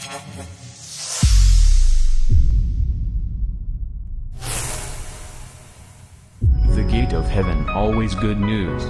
The gate of heaven, always good news.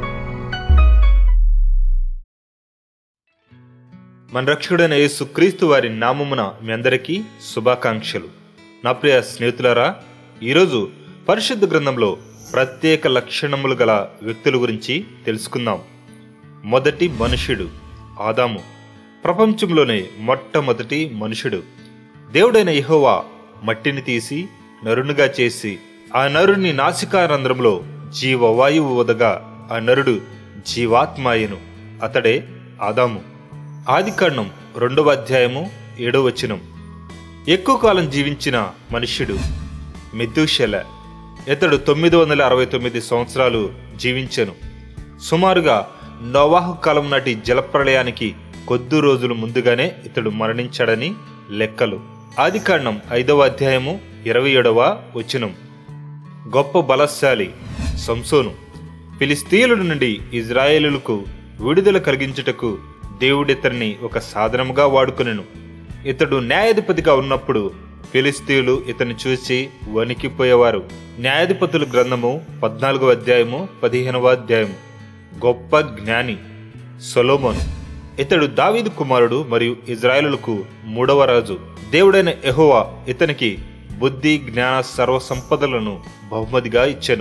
మన రక్షకుడైన యేసు క్రీస్తు వారి నామమున మీ అందరికీ శుభాకాంక్షలు నా ప్రియ స్నేహితులారా ఈరోజు పరిశుద్ధ గ్రంథంలో ప్రత్యేక లక్షణములు గల వ్యక్తుల గురించి తెలుసుకుందాం మొదటి మనుష్యుడు ఆదాము ప్రపంచంలోనే మొట్టమొదటి మనుషుడు దేవుడైన యెహోవా మట్టిని తీసి నరునిగా చేసి ఆ నరుని నాసికారంధ్రంలో జీవవాయువు వదగా ఆ నరుడు జీవాత్మాయను అతడే ఆదాము ఆదికాండం రెండవ అధ్యాయము ఏడవ వచనం ఎక్కువ కాలం జీవించిన మనుష్యుడు మెద్దుషెల ఇతడు తొమ్మిది వందల అరవై తొమ్మిది సంవత్సరాలు జీవించెను సుమారుగా నోవాహు కాలం నాటి జలప్రళయానికి కొద్ది రోజులు ముందుగానే ఇతడు మరణించాడని లెక్కలు ఆదికాండం ఐదవ అధ్యాయము ఇరవై ఏడవ వచనం గొప్ప బలశాలి సంసోను ఫిలిస్తీయుల నుండి ఇజ్రాయేలులకు విడుదల కలిగించుటకు దేవుడితన్ని ఒక సాధనముగా వాడుకొనెను ఇతడు న్యాయాధిపతిగా ఉన్నప్పుడు ఫిలిస్తీయులు ఇతన్ని చూసి వణికిపోయేవారు న్యాయాధిపతుల గ్రంథము పద్నాలుగవ అధ్యాయము పదిహేనవ అధ్యాయము గొప్ప జ్ఞాని సొలోమోను ఇతడు దావీదు కుమారుడు మరియు ఇజ్రాయేలులకు మూడవ రాజు దేవుడైన యెహోవా ఇతనికి బుద్ధి జ్ఞాన సర్వ సంపదలను బహుమతిగా ఇచ్చెను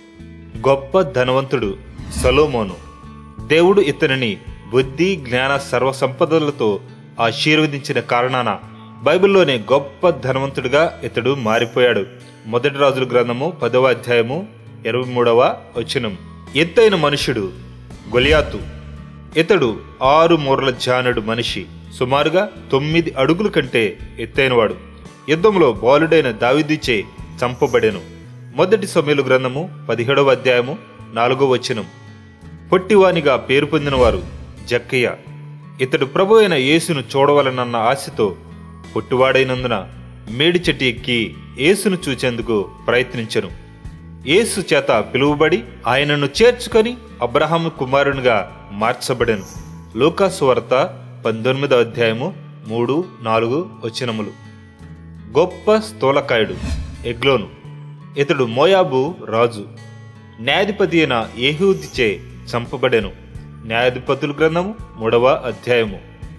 గొప్ప ధనవంతుడు సలోమోను దేవుడు ఇతనిని బుద్ధి జ్ఞాన సర్వ సంపదలతో ఆశీర్వదించిన కారణాన బైబిల్లోనే గొప్ప ధనవంతుడిగా ఇతడు మారిపోయాడు మొదటి రాజుల గ్రంథము పదవ అధ్యాయము ఇరవై మూడవ వచనం ఎత్తైన మనుషుడు గొలియాతు ఇతడు ఆరు మూరల జానుడు మనిషి సుమారుగా తొమ్మిది అడుగుల కంటే ఎత్తైనవాడు యుద్ధంలో బాలుడైన దావిదిచే చంపబడెను మొదటి సమయలు గ్రంథము పదిహేడవ అధ్యాయము నాలుగో వచనం పొట్టివానిగా పేరు పొందినవారు జక్కయ్య ఇతడు ప్రభు అయిన యేసును చూడవలనన్న ఆశతో పొట్టివాడైనందున మేడి చెట్టు ఎక్కి యేసును చూచేందుకు ప్రయత్నించెను యేసు చేత పిలువబడి ఆయనను చేర్చుకొని అబ్రహాము కుమారునిగా మార్చబడెను లూకాసు వార్త పంతొమ్మిదవ అధ్యాయము మూడు నాలుగు వచనములు గొప్ప స్థూలకాయుడు ఎగ్లోను ఇతడు మోయాబు రాజు న్యాయాధిపతి అయిన ఏహూదిచే చంపబడెను న్యాయాధిపతుల గ్రంథము మూడవ అధ్యాయము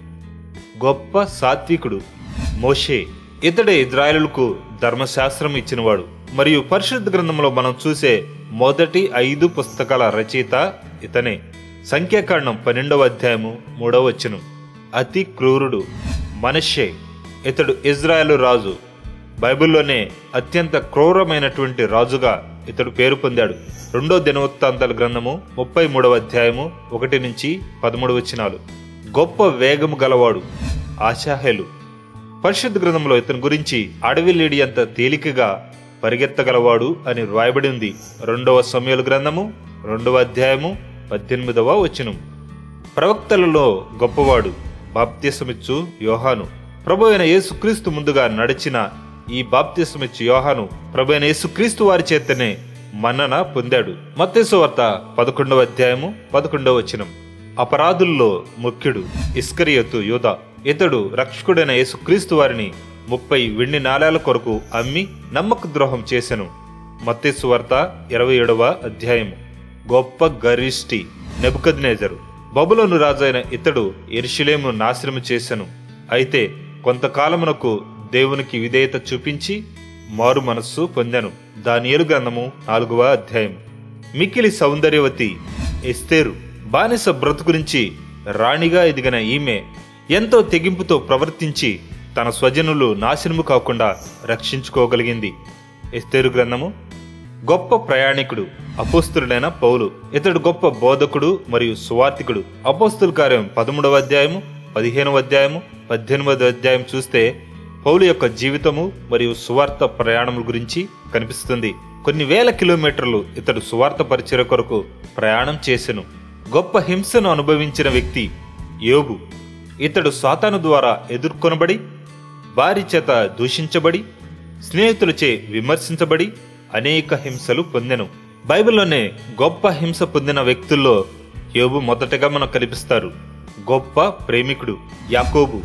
గొప్ప సాత్వికుడు మోషే ఇతడే ఇజ్రాయేలులకు ధర్మశాస్త్రం ఇచ్చినవాడు మరియు పరిశుద్ధ గ్రంథంలో మనం చూసే మొదటి ఐదు పుస్తకాల రచయిత ఇతనే సంఖ్యాకాండం పన్నెండవ అధ్యాయము మూడవ వచనం అతి క్రూరుడు మనషే ఇతడు ఇజ్రాయేలు రాజు బైబిల్లోనే అత్యంత క్రూరమైనటువంటి రాజుగా ఇతడు పేరు పొందాడు రెండో దినవృత్తాంతాల గ్రంథము ముప్పై మూడవ అధ్యాయము ఒకటి నుంచి పదమూడు వచనాలు గొప్ప వేగము గలవాడు ఆశాహేలు పరిశుద్ధ గ్రంథంలో ఇతని గురించి అడవి లేడి అంత తేలికగా పరిగెత్తగలవాడు అని వ్రాయబడి ఉంది రెండవ సమయాల గ్రంథము రెండవ అధ్యాయము పద్దెనిమిదవ వచనం ప్రవక్తలలో గొప్పవాడు బాప్త్యసమిచ్చు యోహాను ప్రభు అయిన యేసుక్రీస్తు ముందుగా నడిచిన ఈ బాప్త్యసమిచ్చు యోహాను ప్రభు అయిన యేసుక్రీస్తు వారి చేతనే మన్నన పొందాడు మత్తేసు వార్త పదకొండవ అధ్యాయము పదకొండవ వచనం అపరాధుల్లో ముఖ్యుడు ఇస్కరియతు యోధ ఇతడు రక్షకుడైన యేసుక్రీస్తు వారిని ముప్పై వెండి నాళాల కొరకు అమ్మి నమ్మక ద్రోహం చేసెను మత్తేసు వార్త ఇరవై ఏడవ అధ్యాయము గొప్ప గరిష్టి నెబుకద్నేజరు బబులోను రాజైన ఇతడు ఎరుషులేము నాశనము చేసెను అయితే కొంతకాలమునకు దేవునికి విధేయత చూపించి మారు మనస్సు పొందాను దానియేలు గ్రంథము నాలుగవ అధ్యాయం మిక్కిలి సౌందర్యవతి ఎస్తేరు బానిస బ్రతు గురించి రాణిగా ఎదిగిన ఈమె ఎంతో తెగింపుతో ప్రవర్తించి తన స్వజనులు నాశనము కాకుండా రక్షించుకోగలిగింది ఎస్తేరు గ్రంథము గొప్ప ప్రయాణికుడు అపోస్తుడైన పౌలు ఇతడు గొప్ప బోధకుడు మరియు సువార్తికుడు అపోస్తుల కార్యం పదమూడవ అధ్యాయము పదిహేనవ అధ్యాయము పద్దెనిమిదవ అధ్యాయం చూస్తే పౌలు యొక్క జీవితము మరియు సువార్త ప్రయాణముల గురించి కనిపిస్తుంది కొన్ని వేల కిలోమీటర్లు ఇతడు సువార్త పరిచయ కొరకు ప్రయాణం చేసెను గొప్ప హింసను అనుభవించిన వ్యక్తి యోబు ఇతడు సాతాను ద్వారా ఎదుర్కొనబడి భార్య చేత దూషించబడి స్నేహితులచే విమర్శించబడి అనేక హింసలు పొందెను బైబిల్లోనే గొప్ప హింస పొందిన వ్యక్తుల్లో యోబు మొదటగా మనకు కనిపిస్తారు గొప్ప ప్రేమికుడు యాకోబు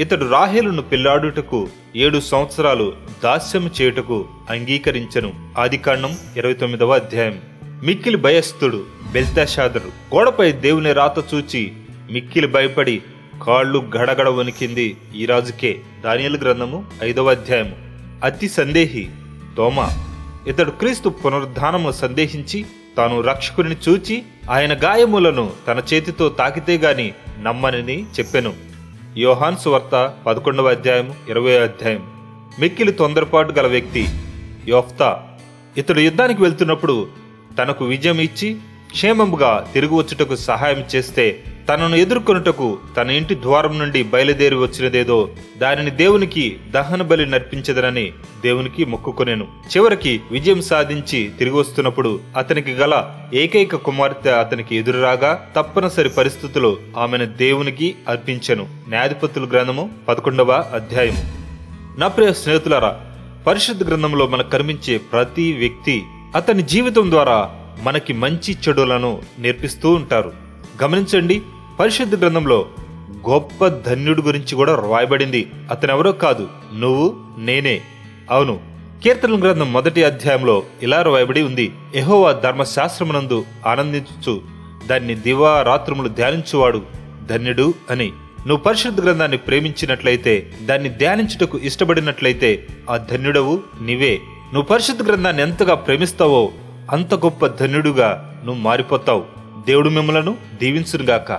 ఇతడు రాహేలును పెళ్లాడుటకు ఏడు సంవత్సరాలు దాస్యము చేయుటకు అంగీకరించెను ఆదికాండం ఇరవై తొమ్మిదవ అధ్యాయం మిక్కిలి భయస్థుడు బెల్తాషాదరు గోడపై దేవుని రాత చూచి మిక్కిలి భయపడి కాళ్ళు గడగడ వణికింది ఈ రాజుకే దానియలు గ్రంథము ఐదవ అధ్యాయము అతి సందేహి తోమా ఇతడు క్రీస్తు పునరుద్ధానము సందేహించి తాను రక్షకుని చూచి ఆయన గాయములను తన చేతితో తాకితే గాని నమ్మనని చెప్పెను యోహాన్ సువార్త పదకొండవ అధ్యాయం ఇరవై అధ్యాయం మిక్కిలి తొందరపాటు గల వ్యక్తి యోఫ్తా ఇతడు యుద్ధానికి వెళ్తున్నప్పుడు తనకు విజయం ఇచ్చి క్షేమముగా తిరిగి వచ్చుటకు సహాయం చేస్తే తనను ఎదుర్కొనుటకు తన ఇంటి ద్వారం నుండి బయలుదేరి వచ్చినదేదో దానిని దేవునికి దహన బలి నర్పించదనని దేవునికి మొక్కుకొనేను చివరికి విజయం సాధించి తిరిగి వస్తున్నప్పుడు అతనికి గల ఏకైక కుమార్తె అతనికి ఎదురురాగా తప్పనిసరి పరిస్థితుల్లో ఆమెను దేవునికి అర్పించెను న్యాయాధిపతుల గ్రంథము పదకొండవ అధ్యాయము నా ప్రియ స్నేహితులారా పరిశుద్ధ గ్రంథంలో మనకు కనిపించే ప్రతి వ్యక్తి అతని జీవితం ద్వారా మనకి మంచి చెడులను నేర్పిస్తూ ఉంటారు గమనించండి పరిశుద్ధ గ్రంథంలో గొప్ప ధన్యుడు గురించి కూడా రాయబడింది అతను ఎవరో కాదు నువ్వు నేనే అవును కీర్తన గ్రంథం మొదటి అధ్యాయంలో ఇలా రాయబడి ఉంది యెహోవా ధర్మశాస్త్రమునందు ఆనందించు దాన్ని దివా రాత్రములు ధ్యానించువాడు ధన్యుడు అని నువ్వు పరిశుద్ధ గ్రంథాన్ని ప్రేమించినట్లయితే దాన్ని ధ్యానించుటకు ఇష్టపడినట్లయితే ఆ ధన్యుడవు నీవే నువ్వు పరిశుద్ధ గ్రంథాన్ని ఎంతగా ప్రేమిస్తావో అంత గొప్ప ధన్యుడుగా నువ్వు మారిపోతావు దేవుడు మిమ్మలను దీవించునుగాక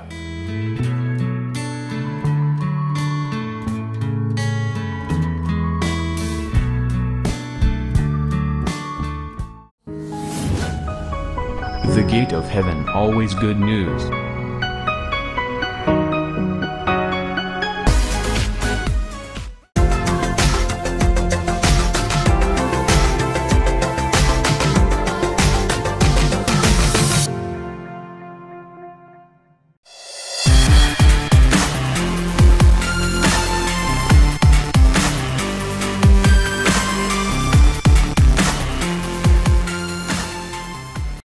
The Gate of Heaven Always Good News.